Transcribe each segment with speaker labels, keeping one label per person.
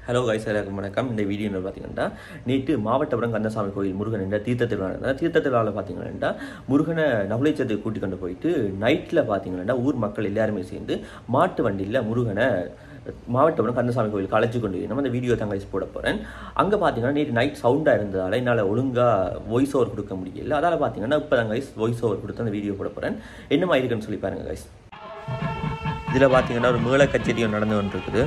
Speaker 1: hello guys எல்லாருக்கும் வணக்கம் இந்த வீடியோ என்ன பார்த்தீங்கன்னா நேற்று மாவட்டபுரம் கந்தசாமி கோயில் முருகன் என்ற தீர்த்த திருவிழா நடந்தது தீர்த்த திருவிழாவில் பார்த்தீங்கன்னா முருகனை நவலைச்சத்துக்கு கூட்டி கொண்டு போயிட்டு நைட்டில் பார்த்தீங்கன்னா ஊர் மக்கள் எல்லாருமே சேர்ந்து மாட்டு வண்டியில் முருகனை மாவட்டபுரம் கந்தசாமி கோயிலுக்கு அழைச்சி கொண்டு போய் நம்ம அந்த வீடியோ தான் கைஸ் போட போகிறேன் அங்கே பார்த்தீங்கன்னா நேற்று நைட் சவுண்டாக இருந்ததால் என்னால் ஒழுங்காக வாய்ஸ் ஓவர் கொடுக்க முடியல அதால் பார்த்தீங்கன்னா இப்போ தான் கைஸ் வாய்ஸ் ஓவர் கொடுத்து அந்த வீடியோ போட போகிறேன் என்னமா இருக்குன்னு சொல்லி பாருங்க கைஸ் இதில் பார்த்தீங்கன்னா ஒரு மேள கச்சேரியும் நடந்து கொண்டிருக்குது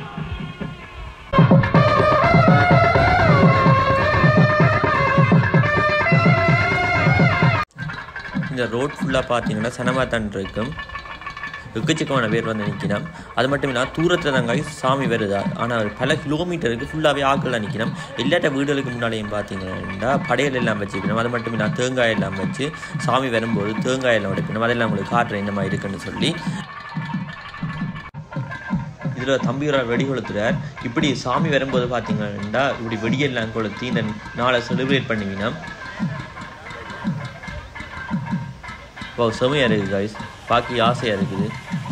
Speaker 1: இந்த ரோட் ஃபுல்லாக பார்த்தீங்கன்னா சனமாத்தான் இருக்கும் எக்கச்சக்கமான பேர் வந்து நிற்கணும் அது மட்டும் இல்லாமல் தூரத்தில் தாங்க சாமி வருதா ஆனால் பல கிலோமீட்டருக்கு ஃபுல்லாகவே ஆக்கள் நிற்கணும் எல்லாட்ட வீடுகளுக்கு முன்னாலேயும் பார்த்தீங்கன்னா படையல் எல்லாம் வச்சுக்கணும் அது மட்டும் இல்லாமல் தேங்காய் எல்லாம் வச்சு சாமி வரும்போது தேங்காய் எல்லாம் உடைக்கணும் அதெல்லாம் உங்களுக்கு காட்டுறேன் இந்த மாதிரி இருக்குன்னு சொல்லி இதில் தம்பியோட வெடி கொளுத்துறார் இப்படி சாமி வரும்போது பார்த்தீங்கன்னா இப்படி வெடியெல்லாம் கொளுத்தி இந்த நாளை செலிப்ரேட் பண்ணுவீங்கன்னா வா செமையாக இருக்குது காய்ஸ் பார்க்க ஆசையாக இருக்குது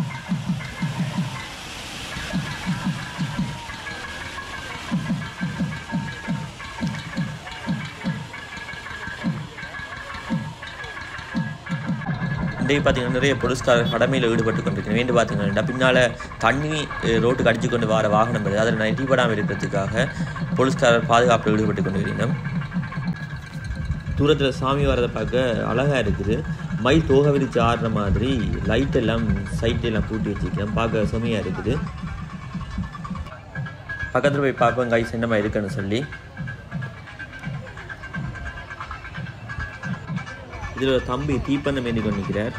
Speaker 1: இன்றைக்கு பார்த்தீங்கன்னா நிறைய போலீஸ்கார கடமையில் ஈடுபட்டு கொண்டிருக்கிறேன் வேண்டு பார்த்தீங்கன்னா பின்னால் தண்ணி ரோட்டுக்கு அடித்து கொண்டு வர வாகனம் வருது அதில் நெட்டிப்படாமல் இருக்கிறதுக்காக போலீஸ்காரர் பாதுகாப்பில் ஈடுபட்டு கொண்டிருக்கிறோம் தூரத்தில் சாமி வரதை பார்க்க அழகாக இருக்குது மை தோகை விரிச்சு ஆடுற மாதிரி லைட் எல்லாம் சைட் எல்லாம் பூட்டி வச்சுருக்கேன் பார்க்க செமையாக இருக்குது பக்கத்தில் போய் பார்ப்பேன் கைஸ் என்னமா இருக்குன்னு சொல்லி இதில் ஒரு தம்பி தீப்பந்தம் ஏந்தி கொண்டு நிற்கிறார்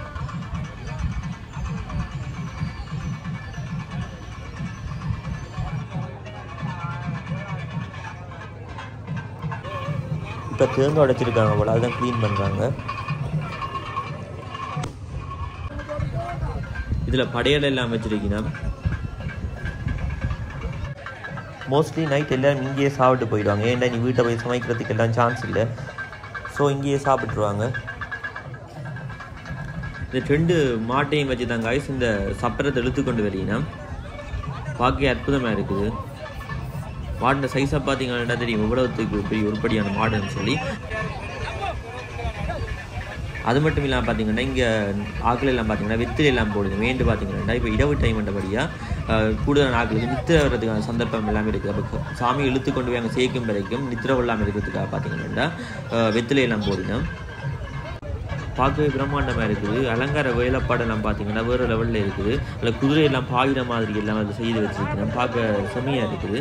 Speaker 1: இப்போ தேங்காய் உடைச்சிருக்காங்க போல அதுதான் க்ளீன் பண்ணுறாங்க இதில் படையல் எல்லாம் வச்சிருக்கீங்கன்னா மோஸ்ட்லி நைட் எல்லோரும் இங்கேயே சாப்பிட்டு போயிடுவாங்க ஏன்டா நீ வீட்டை போய் சமைக்கிறதுக்கு எல்லாம் சான்ஸ் இல்லை ஸோ இங்கேயே சாப்பிட்ருவாங்க இந்த ரெண்டு மாட்டையும் வச்சு தான் காய்ஸ் இந்த சப்பரத்தை இழுத்து கொண்டு வரீங்கன்னா பார்க்க அற்புதமாக இருக்குது மாடின சைஸாக பார்த்தீங்கன்னா தெரியும் இவ்வளவுத்துக்கு பெரிய உருப்படியான மாடுன்னு சொல்லி அது மட்டும் இல்லாமல் பார்த்தீங்கன்னா இங்கே ஆக்கள் எல்லாம் பார்த்தீங்கன்னா வெத்தில எல்லாம் போடுது வேண்டு பார்த்தீங்கன்னா இப்போ இடவு டைம் பண்ணபடியாக கூடுதல் ஆக்களுக்கு நித்திர வர்றதுக்கான சந்தர்ப்பம் எல்லாமே இருக்குது அப்போ சாமி இழுத்து கொண்டு போய் அங்கே சேர்க்கும் வரைக்கும் நித்திர இல்லாமல் இருக்கிறதுக்காக பார்த்தீங்கன்னா வெத்தில எல்லாம் போடுங்க பார்க்கவே பிரம்மாண்டமாக இருக்குது அலங்கார வேலைப்பாடெல்லாம் பார்த்தீங்கன்னா வேறு லெவலில் இருக்குது அதில் குதிரையெல்லாம் பாயிற மாதிரி எல்லாம் அது செய்து வச்சுருக்கிறேன் பார்க்க செம்மையாக இருக்குது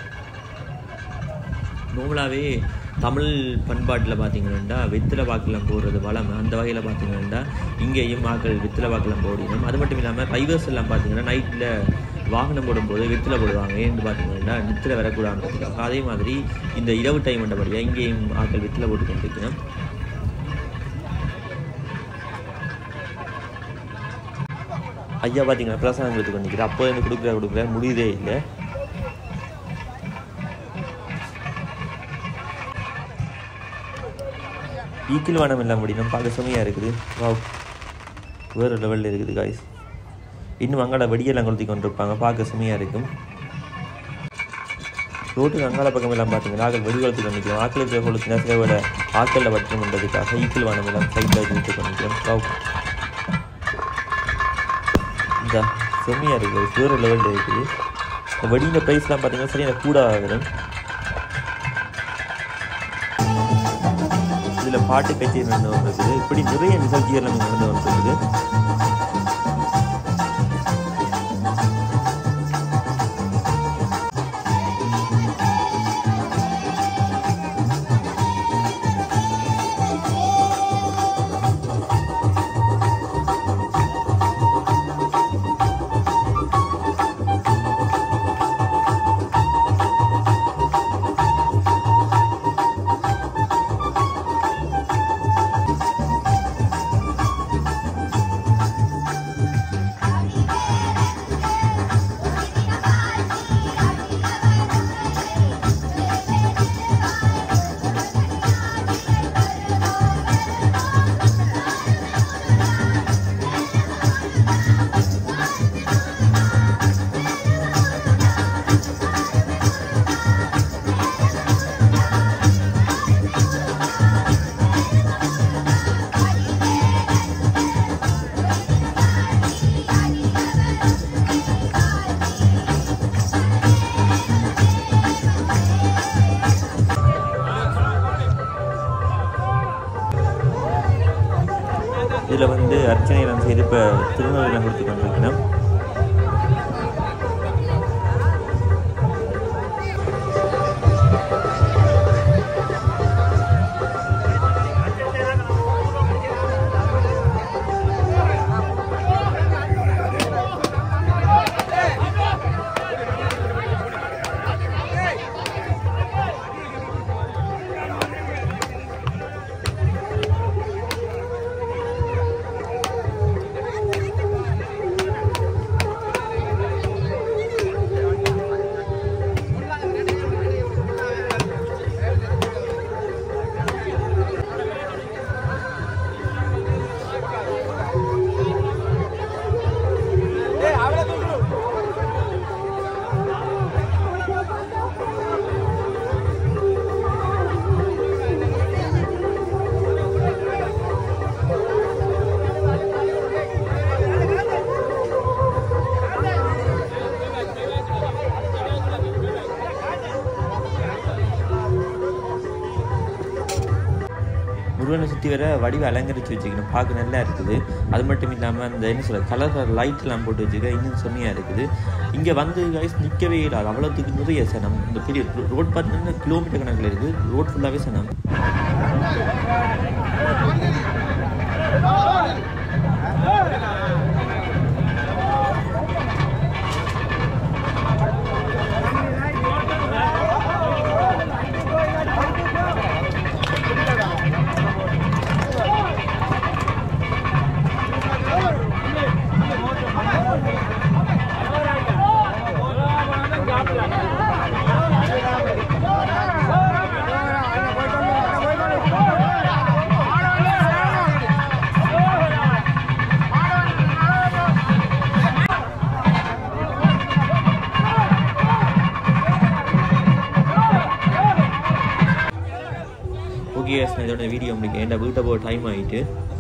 Speaker 1: நார்மலாகவே தமிழ் பண்பாட்டில் பார்த்தீங்கன்னா வெத்தில வாக்கெல்லாம் போடுறது வளம் அந்த வகையில் பார்த்தீங்கன்னா இங்கேயும் மக்கள் வெத்தில வாக்கெல்லாம் போடணும் அது மட்டும் இல்லாமல் ரைவர்ஸ் எல்லாம் பார்த்தீங்கன்னா நைட்டில் வாகனம் போடும்போது வெத்தில போடுவாங்க ஏன்னு பார்த்தீங்கன்னா நித்திர வரக்கூடாதுன்றதுக்காக அதே மாதிரி இந்த இரவு டைம் பண்ணபடியாக இங்கேயும் ஆக்கள் வெத்தில போட்டு கொண்டிருக்கணும் ஐயா பார்த்தீங்கன்னா பிரசாதம் கொடுத்து கொண்டிருக்கிறேன் அப்போ எனக்கு கொடுக்குற கொடுக்குற முடியுதே இல்லை ஈக்கில் வானம் எல்லாம் முடியும் பார்க்க சுமையாக இருக்குது வா வேறு லெவலில் இருக்குது காய்ஸ் இன்னும் அங்கால வெடியெல்லாம் கொளுத்தி கொண்டிருப்பாங்க பார்க்க சுமையாக இருக்கும் ரோட்டுக்கு அங்கால பக்கம் எல்லாம் பார்த்தீங்கன்னா ஆக்கள் வெடி கொளுத்தி கொண்டிருக்கிறோம் ஆக்களுக்கு கொளுத்தினா சிலவோட ஆக்களில் வட்டம் பண்ணுறதுக்காக ஈக்கில் வானம் எல்லாம் சைடில் வச்சு விட்டு கொண்டிருக்கிறோம் வா இந்த செம்மையாக இருக்குது வேறு லெவலில் இருக்குது இந்த வெடியின் ப்ரைஸ்லாம் பார்த்தீங்கன்னா சரியான கூட ஆகுது இதில் பாட்டு கச்சேரி நடந்து வந்திருக்குது இப்படி நிறைய நிகழ்ச்சிகள் நம்ம நடந்து வந்திருக்குது இதில் வந்து அர்ச்சனை எல்லாம் செய்து இப்போ திருநெல்வேலியில் கொடுத்து கொண்டிருக்கணும் முருகனை சுற்றி வர வடிவை அலங்கரித்து வச்சுக்கணும் பார்க்க நல்லா இருக்குது அது மட்டும் இல்லாமல் அந்த என்ன சொல்ல கலர் கலர் லைட்லாம் போட்டு வச்சுக்க இன்னும் செம்மையாக இருக்குது இங்கே வந்து கைஸ் நிற்கவே இல்லாது அவ்வளோத்துக்கு நிறைய சனம் இந்த பெரிய ரோட் பார்த்தீங்கன்னா கிலோமீட்டர் கணக்கில் இருக்குது ரோட் ஃபுல்லாகவே சனம் ஓகே இதோட வீடியோ உங்களுக்கு ஏன்டா வீட்டை போக டைம் ஆகிட்டு